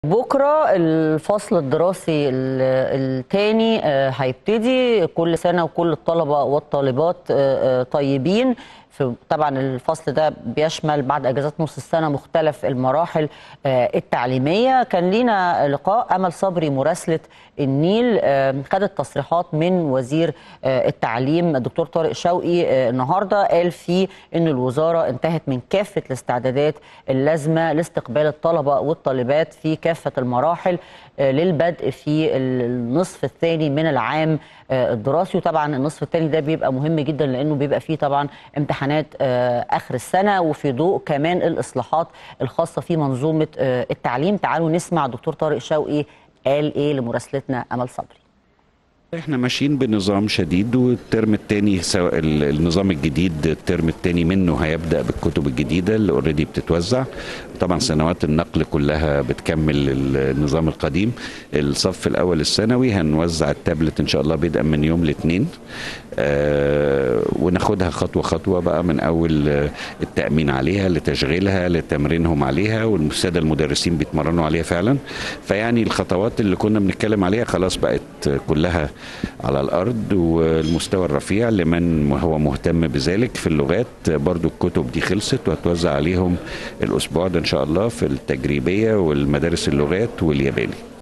بكرة الفصل الدراسي الثاني هيبتدي كل سنة وكل الطلبة والطالبات آه، آه، طيبين في طبعا الفصل ده بيشمل بعد اجازات نص السنه مختلف المراحل آه، التعليميه كان لينا لقاء امل صبري مراسله النيل آه، خدت تصريحات من وزير آه، التعليم الدكتور طارق شوقي النهارده قال فيه ان الوزاره انتهت من كافه الاستعدادات اللازمه لاستقبال الطلبه والطالبات في كافه المراحل للبدء في النصف الثاني من العام الدراسي وطبعا النصف الثاني ده بيبقى مهم جدا لانه بيبقى فيه طبعا امتحانات اخر السنه وفي ضوء كمان الاصلاحات الخاصه في منظومه التعليم تعالوا نسمع الدكتور طارق شوقي قال ايه لمراسلتنا امل صبري احنا ماشيين بنظام شديد والترم الثاني سواء النظام الجديد الترم الثاني منه هيبدا بالكتب الجديده اللي اوريدي بتتوزع طبعا سنوات النقل كلها بتكمل النظام القديم الصف الاول الثانوي هنوزع التابلت ان شاء الله بدءا من يوم الاثنين آه وناخدها خطوه خطوه بقى من اول التامين عليها لتشغيلها لتمرينهم عليها والساده المدرسين بيتمرنوا عليها فعلا فيعني الخطوات اللي كنا بنتكلم عليها خلاص بقت كلها على الارض والمستوى الرفيع لمن هو مهتم بذلك في اللغات برضو الكتب دي خلصت وهتوزع عليهم الاسبوع ده ان شاء الله في التجريبيه والمدارس اللغات والياباني